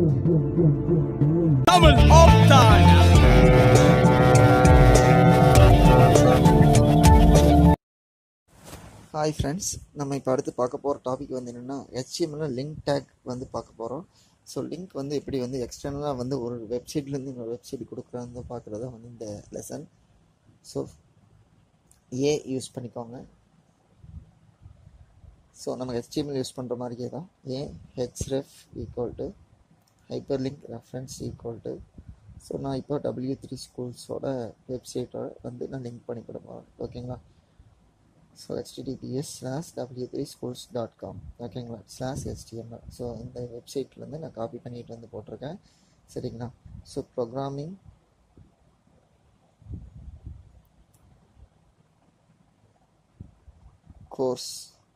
Double up time. Hi friends நம்ம இப்போ அடுத்து பார்க்க போகிற டாபிக் வந்து என்னென்னா HTML லிங்க் டேக் வந்து பார்க்க போகிறோம் ஸோ லிங்க் வந்து எப்படி வந்து எக்ஸ்டர்னலாக வந்து ஒரு வெப்சைட்லேருந்து இன்னொரு வெப்சைட் கொடுக்குறாங்க பார்க்குறது வந்து இந்த லெசன் ஸோ ஏ யூஸ் பண்ணிக்கோங்க ஸோ நம்ம HTML யூஸ் பண்ணுற மாதிரியே தான் a href equal to hyperlink reference equal to so நான் இப்போ டபிள்யூ த்ரீ ஸ்கூல்ஸோட வெப்சைட்டோட வந்து நான் லிங்க் பண்ணி கொடுப்பேன் ஓகேங்களா so https slash W three schools dot com ஓகேங்களா ஸ்லாஷ் ஹெச்டிஎம்எல் ஸோ இந்த வெப்சைட்லேருந்து நான் காப்பி பண்ணிட்டு வந்து போட்டிருக்கேன் சரிங்களா ஸோ ப்ரோக்ராமிங் கோர்ஸ்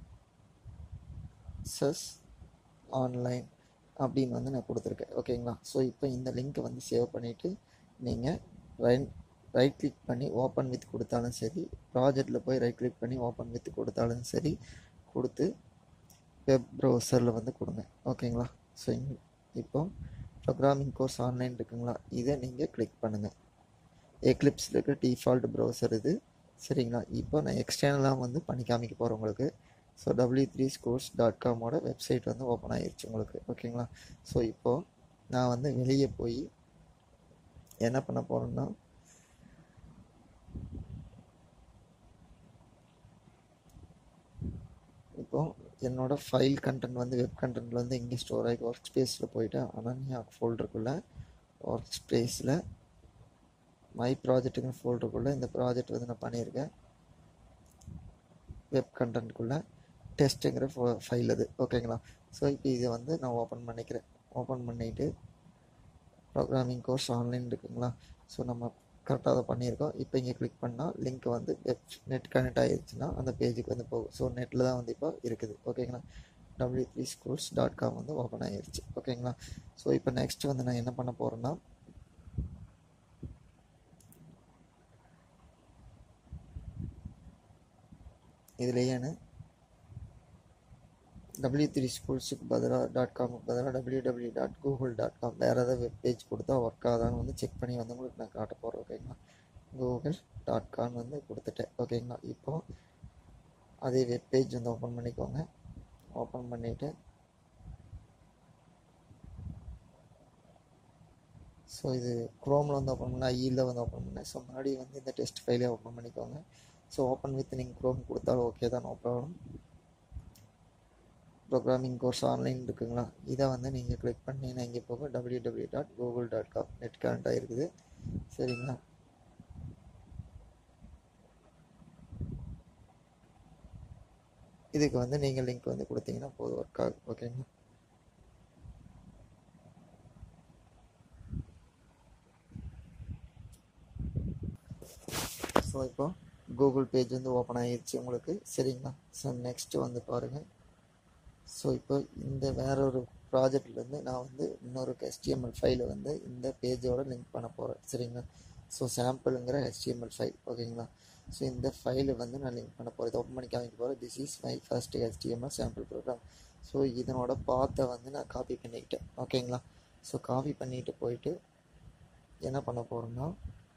சஸ் ஆன்லைன் அப்படின்னு வந்து நான் கொடுத்துருக்கேன் ஓகேங்களா ஸோ இப்போ இந்த லிங்க்கை வந்து சேவ் பண்ணிவிட்டு நீங்கள் ரைட் ரைட் கிளிக் பண்ணி ஓப்பன் வித் கொடுத்தாலும் சரி ப்ராஜெக்டில் போய் ரைட் கிளிக் பண்ணி ஓப்பன் வித் கொடுத்தாலும் சரி கொடுத்து வெப் ப்ரௌசரில் வந்து கொடுங்க ஓகேங்களா ஸோ இப்போ ப்ரோக்ராமிங் கோர்ஸ் ஆன்லைன் இருக்குங்களா இதை நீங்கள் கிளிக் பண்ணுங்கள் எக்லிப்ஸில் இருக்கிற டிஃபால்ட் ப்ரௌசர் இது சரிங்களா இப்போ நான் எக்ஸ்டர்னலாக வந்து பண்ணி காமிக்க போகிறேன் உங்களுக்கு so W three schools dot காமோட வெப்சைட் வந்து ஓப்பன் ஆயிருச்சு உங்களுக்கு ஓகேங்களா ஸோ இப்போது நான் வந்து வெளியே போய் என்ன பண்ண போகிறேன்னா இப்போ என்னோட ஃபைல் கண்டென்ட் வந்து வெப் கண்டென்ட்ல வந்து இங்கே ஸ்டோர் ஆகி ஒர்க் ஸ்பேஸில் போயிட்டு அனன்யா ஃபோல்டருக்குள்ளே ஒர்க் ஸ்பேஸில் மை ப்ராஜெக்ட்டுங்கிற ஃபோல்டருக்குள்ளே இந்த ப்ராஜெக்ட் வந்து நான் பண்ணியிருக்கேன் வெப் கண்டென்ட்குள்ளே டெஸ்ட்டுங்கிற ஃபோ ஃபைல் அது ஓகேங்களா ஸோ இப்போ இதை வந்து நான் ஓப்பன் பண்ணிக்கிறேன் ஓப்பன் பண்ணிவிட்டு ப்ரோக்ராமிங் கோர்ஸ் ஆன்லைன் இருக்குங்களா ஸோ நம்ம கரெக்டாக அதை பண்ணியிருக்கோம் இப்போ இங்கே கிளிக் பண்ணால் லிங்க் வந்து வெப் நெட் கனெக்ட் ஆகிடுச்சுன்னா அந்த பேஜுக்கு வந்து போகும் ஸோ நெட்டில் தான் வந்து இப்போ இருக்குது ஓகேங்களா W three schools dot com வந்து ஓப்பன் ஆகிருச்சு ஓகேங்களா ஸோ இப்போ நெக்ஸ்ட் வந்து நான் என்ன பண்ண போகிறேன்னா இதுலேயே டபிள்யூ த்ரீ ஸ்கூல்ஸுக்கு பதிலாக டாட் காமுக்கு பதிலாக W W dot Google dot com வேறு ஏதாவது வெப் பேஜ் கொடுத்தா ஒர்க் ஆகுதான்னு வந்து செக் பண்ணி வந்து உங்களுக்கு நான் காட்ட போகிறேன் ஓகேங்களா கூகுள் டாட் காம் வந்து கொடுத்துட்டேன் ஓகேங்களா இப்போது அதே வெப் பேஜ் வந்து ஓப்பன் பண்ணிக்கோங்க ஓப்பன் பண்ணிவிட்டு ஸோ இது க்ரோமில் வந்து ஓப்பன் பண்ணால் ஈயில் வந்து ஓப்பன் பண்ணேன் ஸோ முன்னாடி வந்து இந்த டெஸ்ட் ஃபைலே ஓப்பன் பண்ணிக்கோங்க ஸோ ஓப்பன் வித் நீங்கள் க்ரோம் கொடுத்தாலும் ஓகே தான் no problem programming course online இருக்குங்களா இதை வந்து நீங்கள் கிளிக் பண்ணிங்கன்னா இங்கே போக W W dot Google dot com net connect ஆகிருக்குது சரிங்களா இதுக்கு வந்து நீங்கள் லிங்க் வந்து கொடுத்தீங்கன்னா போதும் ஒர்க் ஆகும் ஓகேங்களா ஸோ இப்போ கூகுள் பேஜ் வந்து ஓப்பன் ஆகிருச்சு உங்களுக்கு சரிங்களா ஸோ நெக்ஸ்ட்டு வந்து பாருங்கள் ஸோ இப்போ இந்த வேற ஒரு ப்ராஜெக்ட்லேருந்து நான் வந்து இன்னொரு ஹெச்டிஎம்எல் ஃபைலை வந்து இந்த பேஜோட லிங்க் பண்ண போகிறேன் சரிங்களா ஸோ சாம்பிளுங்கிற ஹெச்டிஎம்எல் ஃபைல் ஓகேங்களா ஸோ இந்த ஃபைலை வந்து நான் லிங்க் பண்ண போகிறேன் இதை ஓப்பன் பண்ணி காமிக்க போகிறேன் this is my first HTML sample program so இதனோட பாத்தை வந்து நான் காப்பி பண்ணிக்கிட்டேன் ஓகேங்களா ஸோ காப்பி பண்ணிட்டு போயிட்டு என்ன பண்ண போகிறோம்னா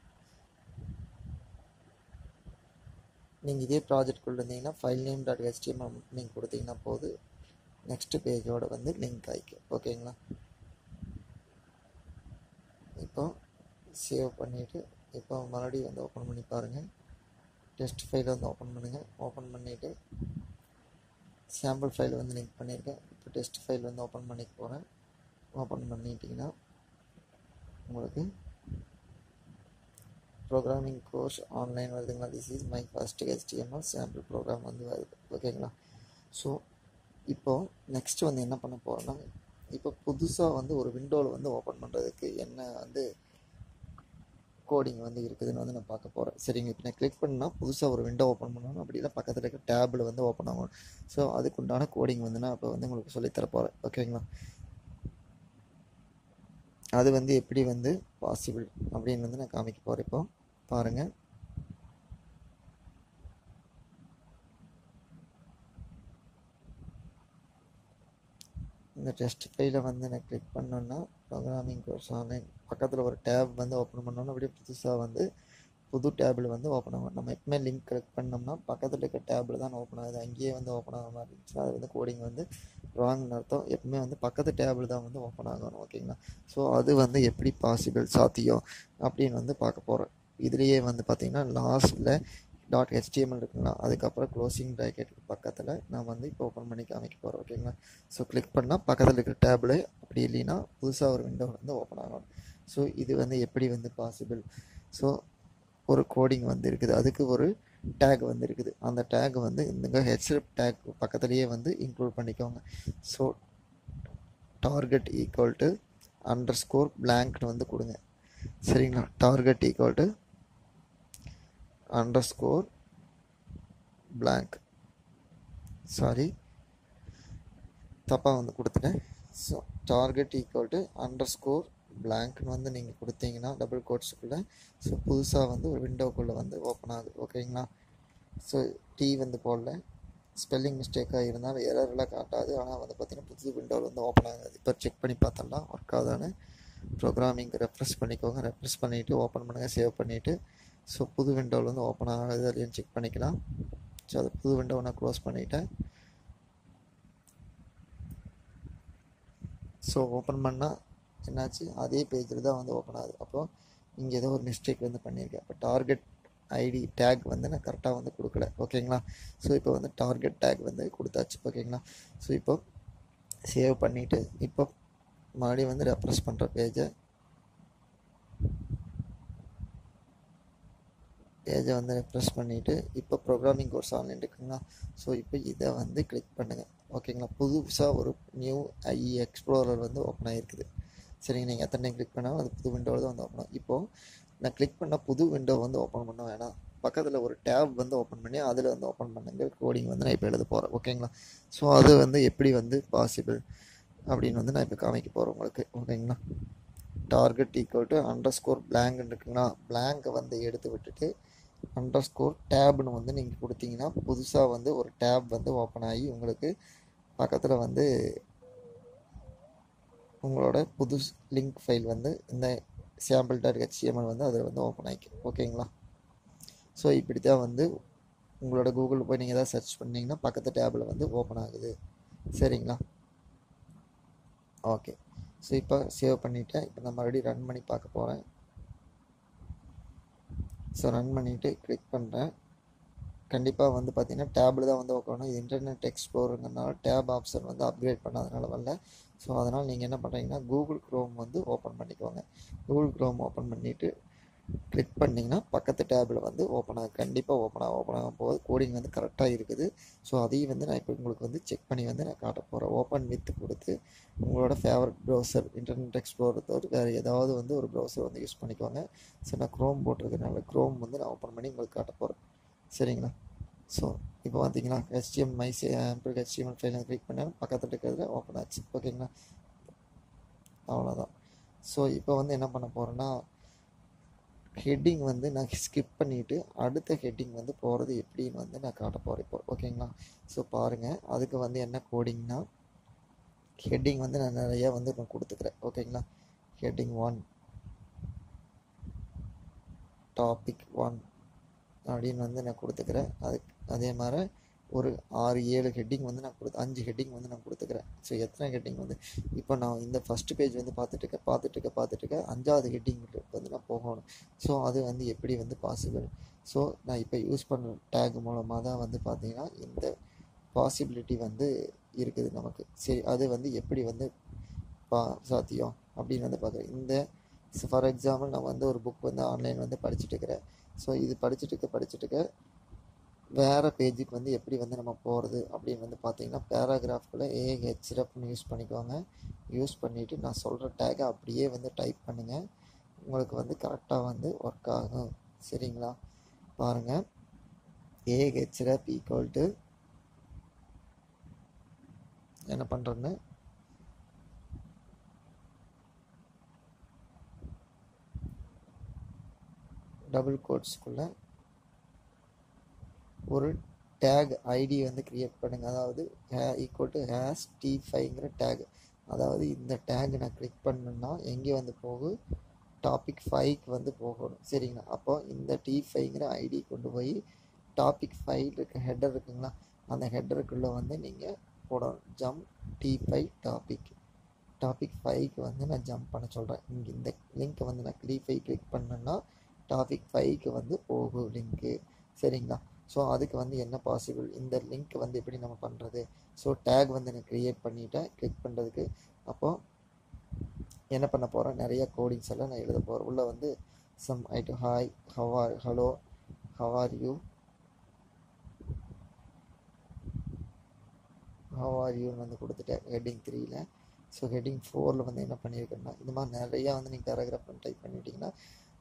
நீங்கள் இதே ப்ராஜெக்ட்குள்ளே இருந்தீங்கன்னா ஃபைல் நேம் டாட் ஹெச்டிஎம்எல் நீங்கள் கொடுத்தீங்கன்னா போது நெக்ஸ்ட் பேஜோட வந்து லிங்க் ஆகிக்கும் ஓகேங்களா இப்போ சேவ் பண்ணிவிட்டு இப்போ மறுபடியும் வந்து ஓப்பன் பண்ணி பாருங்கள் டெஸ்ட் ஃபைலை வந்து ஓப்பன் பண்ணுங்கள் ஓப்பன் பண்ணிவிட்டு சாம்பிள் ஃபைல் வந்து லிங்க் பண்ணியிருக்கேன் இப்போ டெஸ்ட் ஃபைல் வந்து ஓப்பன் பண்ணிக்க போகிறேன் ஓப்பன் பண்ணிட்டீங்கன்னா உங்களுக்கு ப்ரோக்ராமிங் கோர்ஸ் ஆன்லைன் வருதுங்களா this is my first HTML sample program வந்து வருது ஓகேங்களா ஸோ இப்போது நெக்ஸ்ட் வந்து என்ன பண்ண போகிறோன்னா இப்போ புதுசாக வந்து ஒரு விண்டோவில் வந்து ஓப்பன் பண்ணுறதுக்கு என்ன வந்து கோடிங் வந்து இருக்குதுன்னு வந்து நான் பார்க்க போகிறேன் சரிங்க இப்போ நான் கிளிக் பண்ணால் புதுசாக ஒரு விண்டோ ஓப்பன் பண்ணணும் அப்படி இல்லை பக்கத்தில் இருக்க டேபில் வந்து ஓப்பன் ஆகும் ஸோ அதுக்குண்டான கோடிங் வந்து நான் இப்போ வந்து உங்களுக்கு சொல்லித்தர போகிறேன் ஓகேங்களா அது வந்து எப்படி வந்து பாசிபிள் அப்படின்னு வந்து நான் காமிக்க போகிறேன் இப்போ பாருங்கள் இந்த டெஸ்ட் ஃபைலை வந்து நான் கிளிக் பண்ணோன்னா ப்ரோக்ராமிங் கோர்ஸ் ஆன்லைன் பக்கத்தில் ஒரு டேப் வந்து ஓப்பன் பண்ணோன்னா அப்படியே புதுசாக வந்து புது டேபில் வந்து ஓப்பன் ஆகும் நம்ம எப்பவுமே லிங்க் கிளிக் பண்ணோம்னா பக்கத்தில் இருக்க டேபில் தான் ஓப்பன் ஆகுது அங்கேயே வந்து ஓப்பன் ஆகிற மாதிரி இருந்துச்சு அது வந்து கோடிங் வந்து ராங்னு அர்த்தம் எப்பவுமே வந்து பக்கத்து டேபிள் தான் வந்து ஓப்பன் ஆகணும் ஓகேங்களா ஸோ அது வந்து எப்படி பாசிபிள் சாத்தியம் அப்படின்னு வந்து பார்க்க போகிறோம் இதுலேயே வந்து பார்த்திங்கன்னா லாஸ்ட்டில் டாட் ஹெச்டிஎம்எல் இருக்குங்களா அதுக்கப்புறம் க்ளோசிங் ப்ராக்கெட்டுக்கு பக்கத்தில் நான் வந்து இப்போ ஓப்பன் பண்ணி காமிக்க போகிறேன் ஓகேங்களா ஸோ கிளிக் பண்ணால் பக்கத்தில் இருக்கிற டேபிள் அப்படி இல்லைன்னா புதுசாக ஒரு விண்டோ வந்து ஓப்பன் ஆகணும் ஸோ இது வந்து எப்படி வந்து பாசிபிள் ஸோ ஒரு கோடிங் வந்து இருக்குது அதுக்கு ஒரு டேக் வந்து இருக்குது அந்த டேக் வந்து இந்த ஹெச்எப் டேக் பக்கத்துலேயே வந்து இன்க்ளூட் பண்ணிக்கோங்க so target equal to underscore பிளாங்க்னு வந்து கொடுங்க சரிங்களா target equal to underscore blank sorry தப்பாக வந்து கொடுத்துட்டேன் so target equal to underscore பிளாங்க்னு வந்து நீங்கள் கொடுத்தீங்கன்னா டபுள் கோட்ஸுக்குள்ளே ஸோ புதுசாக வந்து ஒரு விண்டோக்குள்ளே வந்து ஓப்பன் ஆகுது ஓகேங்களா ஸோ டீ வந்து போடல ஸ்பெல்லிங் மிஸ்டேக்காக இருந்தாலும் எரர்லாம் காட்டாது ஆனால் வந்து பார்த்திங்கன்னா புது விண்டோவில் வந்து ஓப்பன் ஆகுது இப்போ செக் பண்ணி பார்த்தோம்னா ஒர்க் ஆகுதான்னு ப்ரோக்ராமிங் ரெஃப்ரெஷ் பண்ணிக்கோங்க ரெஃப்ரெஷ் பண்ணிவிட்டு ஓப்பன் பண்ணுங்கள் சேவ் பண்ணிவிட்டு ஸோ புது விண்டோவில் வந்து ஓப்பன் ஆகுது இல்லையான்னு செக் பண்ணிக்கலாம் ஸோ அது புது விண்டோவை நான் க்ளோஸ் பண்ணிவிட்டேன் ஸோ ஓப்பன் பண்ணால் என்னாச்சு அதே பேஜில் தான் வந்து ஓப்பன் ஆகுது அப்போது இங்கே ஏதோ ஒரு மிஸ்டேக் வந்து பண்ணியிருக்கேன் அப்போ டார்கெட் ஐடி டேக் வந்து நான் கரெக்டாக வந்து கொடுக்கல ஓகேங்களா ஸோ இப்போ வந்து டார்கெட் டேக் வந்து கொடுத்தாச்சு ஓகேங்களா ஸோ இப்போ சேவ் பண்ணிவிட்டு இப்போ மறுபடியும் வந்து ரெஃப்ரெஷ் பண்ணுற பேஜை பேஜை வந்து ரெஃப்ரெஷ் பண்ணிவிட்டு இப்போ ப்ரோக்ராமிங் கோர்ஸ் ஆன்லைன் இருக்குங்களா ஸோ இப்போ இதை வந்து கிளிக் பண்ணுங்கள் ஓகேங்களா புதுசாக ஒரு நியூ ஐ எக்ஸ்ப்ளோரர் வந்து ஓப்பன் ஆகிருக்குது சரிங்க நீங்கள் எத்தனை டைம் கிளிக் பண்ணாலும் அது புது விண்டோவில் தான் வந்து ஓப்பன் ஆகும் இப்போது நான் கிளிக் பண்ண புது விண்டோ வந்து ஓப்பன் பண்ண வேணாம் பக்கத்தில் ஒரு டேப் வந்து ஓப்பன் பண்ணி அதில் வந்து ஓப்பன் பண்ணுங்க கோடிங் வந்து நான் இப்போ எழுத போகிறேன் ஓகேங்களா ஸோ அது வந்து எப்படி வந்து பாசிபிள் அப்படின்னு வந்து நான் இப்போ காமிக்க போகிறேன் உங்களுக்கு ஓகேங்களா target equal to underscore பிளாங்க்னு இருக்குங்களா பிளாங்கை வந்து எடுத்து விட்டுட்டு அண்டர் ஸ்கோர் டேப்னு வந்து நீங்கள் கொடுத்தீங்கன்னா புதுசாக வந்து ஒரு டேப் வந்து ஓப்பன் ஆகி உங்களுக்கு பக்கத்தில் வந்து உங்களோட புது லிங்க் ஃபைல் வந்து இந்த சாம்பிள் டாட் ஹெச்டிஎம்எல் வந்து அதில் வந்து ஓப்பன் ஆகிக்கும் ஓகேங்களா ஸோ இப்படி தான் வந்து உங்களோட கூகுளில் போய் நீங்கள் எதாவது சர்ச் பண்ணிங்கன்னா பக்கத்து டேபில் வந்து ஓப்பன் ஆகுது சரிங்களா ஓகே ஸோ இப்போ சேவ் பண்ணிவிட்டேன் இப்போ நான் மறுபடியும் ரன் பண்ணி பார்க்க போகிறேன் ஸோ ரன் பண்ணிவிட்டு கிளிக் பண்ணுறேன் கண்டிப்பாக வந்து பார்த்தீங்கன்னா டேபில் தான் வந்து உட்காரணும் இது இன்டர்நெட் எக்ஸ்ப்ளோருங்கிறனால டேப் ஆப்ஷன் வந்து அப்கிரேட் பண்ணாதனால வரல ஸோ அதனால் நீங்கள் என்ன பண்ணுறீங்கன்னா கூகுள் க்ரோம் வந்து ஓப்பன் பண்ணிக்கோங்க கூகுள் க்ரோம் ஓப்பன் பண்ணிவிட்டு கிளிக் பண்ணிங்கன்னா பக்கத்து டேபில் வந்து ஓப்பன் ஆகும் கண்டிப்பாக ஓப்பன் ஆகும் ஓப்பன் ஆகும் போது கோடிங் வந்து கரெக்டாக இருக்குது ஸோ அதையும் வந்து நான் இப்போ உங்களுக்கு வந்து செக் பண்ணி வந்து நான் காட்ட போகிறேன் ஓப்பன் வித் கொடுத்து உங்களோட ஃபேவரட் ப்ரௌசர் இன்டர்நெட் எக்ஸ்ப்ளோர் தவிர வேறு ஏதாவது வந்து ஒரு ப்ரௌசர் வந்து யூஸ் பண்ணிக்கோங்க ஸோ நான் க்ரோம் போட்டிருக்கனால க்ரோம் வந்து நான் ஓப்பன் பண்ணி உங்களுக்கு காட்ட போகிறேன் சரிங்களா ஸோ இப்போ பார்த்தீங்கன்னா HTM my sample HTML file click பண்ணால் பக்கத்தில் இருக்கிறதுல ஓப்பன் ஆச்சு ஓகேங்களா அவ்வளோதான் ஸோ இப்போ வந்து என்ன பண்ண போகிறேன்னா ஹெட்டிங் வந்து நான் ஸ்கிப் பண்ணிவிட்டு அடுத்த ஹெட்டிங் வந்து போகிறது எப்படின்னு வந்து நான் காட்ட போகிறேன் இப்போ ஓகேங்களா ஸோ பாருங்கள் அதுக்கு வந்து என்ன கோடிங்னா ஹெட்டிங் வந்து நான் நிறையா வந்து நான் கொடுத்துக்கிறேன் ஓகேங்களா ஹெட்டிங் ஒன் டாபிக் ஒன் அப்படின்னு வந்து நான் கொடுத்துக்கிறேன் அதுக்கு அதே மாதிரி ஒரு ஆறு ஏழு ஹெட்டிங் வந்து நான் கொடுத்து அஞ்சு ஹெட்டிங் வந்து நான் கொடுத்துக்கிறேன் ஸோ எத்தனை ஹெட்டிங் வந்து இப்போ நான் இந்த ஃபஸ்ட்டு பேஜ் வந்து பார்த்துட்டு இருக்க பார்த்துட்டு இருக்க பார்த்துட்டு இருக்க அஞ்சாவது ஹெட்டிங் வந்து நான் போகணும் ஸோ அது வந்து எப்படி வந்து பாசிபிள் ஸோ நான் இப்போ யூஸ் பண்ணுற டேக் மூலமாக தான் வந்து பார்த்தீங்கன்னா இந்த பாசிபிலிட்டி வந்து இருக்குது நமக்கு சரி அது வந்து எப்படி வந்து பா சாத்தியம் அப்படின்னு வந்து பார்க்குறேன் இந்த ஃபார் எக்ஸாம்பிள் நான் வந்து ஒரு புக் வந்து ஆன்லைன் வந்து படிச்சுட்டு இருக்கிறேன் ஸோ இது படிச்சுட்டு இருக்க படிச்சுட்டு இருக்க வேறு பேஜுக்கு வந்து எப்படி வந்து நம்ம போகிறது அப்படின்னு வந்து பார்த்தீங்கன்னா பேராகிராஃப்குள்ளே ஏஹெச்ரப்னு யூஸ் பண்ணிக்கோங்க யூஸ் பண்ணிவிட்டு நான் சொல்கிற டேகை அப்படியே வந்து டைப் பண்ணுங்கள் உங்களுக்கு வந்து கரெக்டாக வந்து ஒர்க் ஆகும் சரிங்களா பாருங்கள் ஏஹெச்ரப் ஈக்குவல் டு என்ன பண்ணுறேன்னு டபுள் கோட்ஸ்குள்ளே ஒரு டேக் ஐடி வந்து க்ரியேட் பண்ணுங்கள் அதாவது ஹே ஈக்குவல் டு ஹேஸ் டி ஃபைங்கிற டேக் அதாவது இந்த டேக் நான் கிளிக் பண்ணேன்னா எங்கே வந்து போகும் டாபிக் ஃபைவ்க்கு வந்து போகணும் சரிங்களா அப்போ இந்த டி ஃபைவ்ங்கிற ஐடி கொண்டு போய் டாபிக் ஃபைவ் இருக்க ஹெட்டர் இருக்குங்களா அந்த ஹெட்டருக்குள்ளே வந்து நீங்கள் போடணும் jump D five topic topic ஃபைவ்க்கு வந்து நான் ஜம்ப் பண்ண சொல்கிறேன் இங்கே இந்த லிங்க்கை வந்து நான் டி ஃபைவ் கிளிக் பண்ணேன்னா டாபிக் ஃபைவ்க்கு வந்து போகும் லிங்க்கு சரிங்களா ஸோ அதுக்கு வந்து என்ன பாசிபிள் இந்த லிங்க் வந்து எப்படி நம்ம பண்ணுறது ஸோ டேக் வந்து நான் க்ரியேட் பண்ணிட்டேன் கிளிக் பண்ணுறதுக்கு அப்போது என்ன பண்ண போகிறேன் நிறைய கோடிங்ஸ் எல்லாம் நான் எழுத போகிறேன் உள்ளே வந்து சம் ஐட்டு hi how are hello how are you how are யூன்னு வந்து கொடுத்துட்டேன் ஹெட்டிங் த்ரீயில் ஸோ ஹெட்டிங் ஃபோரில் வந்து என்ன பண்ணியிருக்கேன்னா இந்த மாதிரி நிறையா வந்து நீங்கள் பேராகிராஃப் வந்து டைப் பண்ணிட்டீங்கன்னா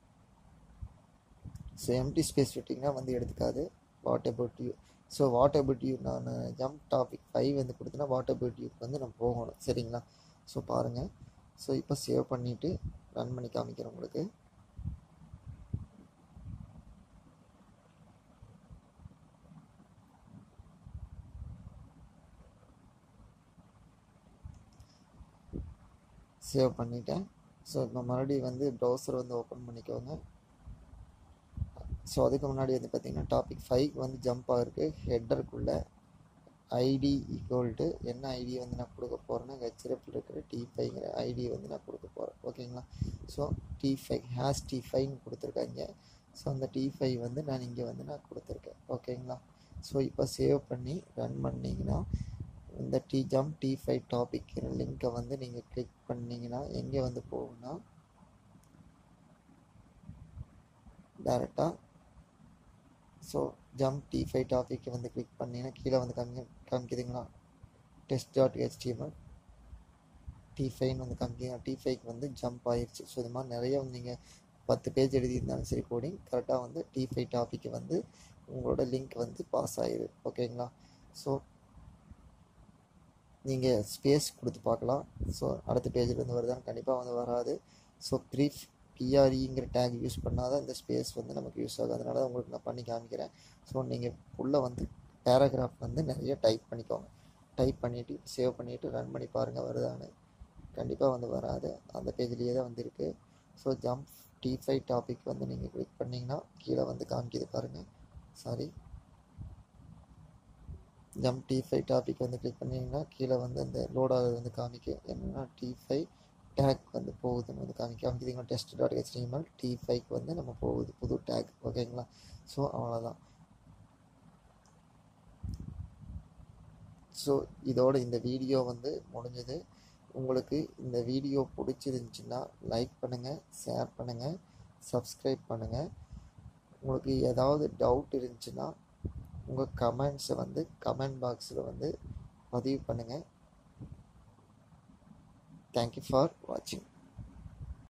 ஸோ எம்டி ஸ்பேஸ் விட்டிங்கன்னா வந்து எடுத்துக்காது what about you so what about you நான் ஜம்ப் டாபிக் ஃபைவ் வந்து கொடுத்தேன்னா வாட் அபவுட் யூக்கு வந்து நான் போகணும் சரிங்களா ஸோ பாருங்கள் ஸோ இப்போ சேவ் பண்ணிவிட்டு ரன் பண்ணி காமிக்கிறேன் உங்களுக்கு சேவ் பண்ணிட்டேன் ஸோ இப்போ மறுபடியும் வந்து ப்ரௌசர் வந்து ஓப்பன் பண்ணிக்கோங்க ஸோ அதுக்கு முன்னாடி வந்து பார்த்தீங்கன்னா டாபிக் ஃபைவ் வந்து ஜம்ப் ஆகிருக்கு ஹெட்டருக்குள்ளே ஐடி ஈக்குவல் டு என்ன ஐடி வந்து நான் கொடுக்க போகிறேன்னா ஹெச்எஃப் இருக்கிற டி ஃபைவ்ங்கிற ஐடி வந்து நான் கொடுக்க போகிறேன் ஓகேங்களா so D five hash D ஃபைவ்னு கொடுத்துருக்காங்க ஸோ அந்த டி ஃபைவ் வந்து நான் இங்கே வந்து நான் கொடுத்துருக்கேன் ஓகேங்களா ஸோ இப்போ சேவ் பண்ணி ரன் பண்ணிங்கன்னா இந்த D jump D five topic லிங்க்கை வந்து நீங்கள் கிளிக் பண்ணிங்கன்னா எங்கே வந்து போகும்னா டேரெக்டாக so jump D five topic வந்து கிளிக் பண்ணிங்கன்னா கீழே வந்து காமி காமிக்குதுங்களா டெஸ்ட் டாட் ஹெச்டிஎம்எல் டி ஃபைவ்னு வந்து காமிக்கிங்க டி ஃபைவ்க்கு வந்து ஜம்ப் ஆயிடுச்சு ஸோ இது மாதிரி நிறைய வந்து நீங்கள் பத்து பேஜ் எழுதியிருந்தாலும் சரி கோடிங் கரெக்டாக வந்து டி ஃபைவ் டாப்பிக்கு வந்து உங்களோட லிங்க் வந்து பாஸ் ஆயிடுது ஓகேங்களா ஸோ நீங்கள் ஸ்பேஸ் கொடுத்து பார்க்கலாம் ஸோ அடுத்த பேஜில் வந்து வருதான்னு கண்டிப்பாக வந்து வராது ஸோ ப்ரீஃப் பிஆர்இங்கிற டேக் யூஸ் பண்ணால் தான் இந்த ஸ்பேஸ் வந்து நமக்கு யூஸ் ஆகும் அதனால தான் உங்களுக்கு நான் பண்ணி காமிக்கிறேன் ஸோ நீங்கள் உள்ளே வந்து பேராகிராஃப் வந்து நிறைய டைப் பண்ணிக்கோங்க டைப் பண்ணிவிட்டு சேவ் பண்ணிவிட்டு ரன் பண்ணி பாருங்கள் வருதான்னு கண்டிப்பாக வந்து வராது அந்த பேஜ்லேயே தான் வந்து இருக்குது so jump D five topic வந்து நீங்கள் கிளிக் பண்ணிங்கன்னா கீழே வந்து காமிக்கிது பாருங்கள் sorry jump D five topic வந்து கிளிக் பண்ணிங்கன்னா கீழே வந்து அந்த லோட் ஆகுது வந்து காமிக்கும் என்னென்னா டி ஃபைவ் டேக் வந்து போகுதுன்னு வந்து காமிக்க காமிக்குதுங்க டெஸ்ட் டாட் ஹெச்டிஎம்எல் டி ஃபைவ்க்கு வந்து நம்ம போகுது புது டேக் ஓகேங்களா ஸோ அவ்வளோதான் ஸோ இதோட இந்த வீடியோ வந்து முடிஞ்சது உங்களுக்கு இந்த வீடியோ பிடிச்சிருந்துச்சின்னா லைக் பண்ணுங்கள் ஷேர் பண்ணுங்கள் சப்ஸ்கிரைப் பண்ணுங்கள் உங்களுக்கு ஏதாவது டவுட் இருந்துச்சுன்னா உங்கள் கமெண்ட்ஸை வந்து கமெண்ட் பாக்ஸில் வந்து பதிவு பண்ணுங்கள் தேங்க்யூ ஃபார் வாட்சிங்